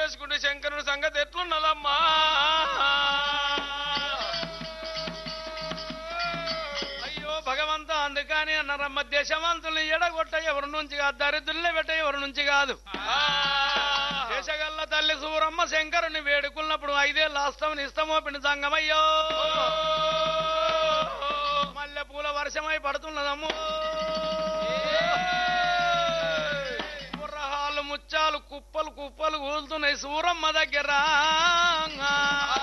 చేసుకుంటే శంకరుని సంగతి ఎట్లున్నదమ్మా అయ్యో భగవంత అందుకని అన్నారమ్మ దేశవంతుల్ని ఎడగొట్ట ఎవరి నుంచి కాదు దరిద్రుల్ని పెట్ట ఎవరి నుంచి కాదు దేశగల్ల తల్లి సూరమ్మ శంకరుని వేడుకున్నప్పుడు ఐదేళ్ళు ఆస్తమని ఇస్తమో పిండి సంగమయ్యో మల్లె పూల వర్షమై పడుతున్నదమ్ము ముర్రహాలు ముచ్చాలు కుప్పలు కుప్పలు కూలుతున్నాయి సూరమ్మ దగ్గర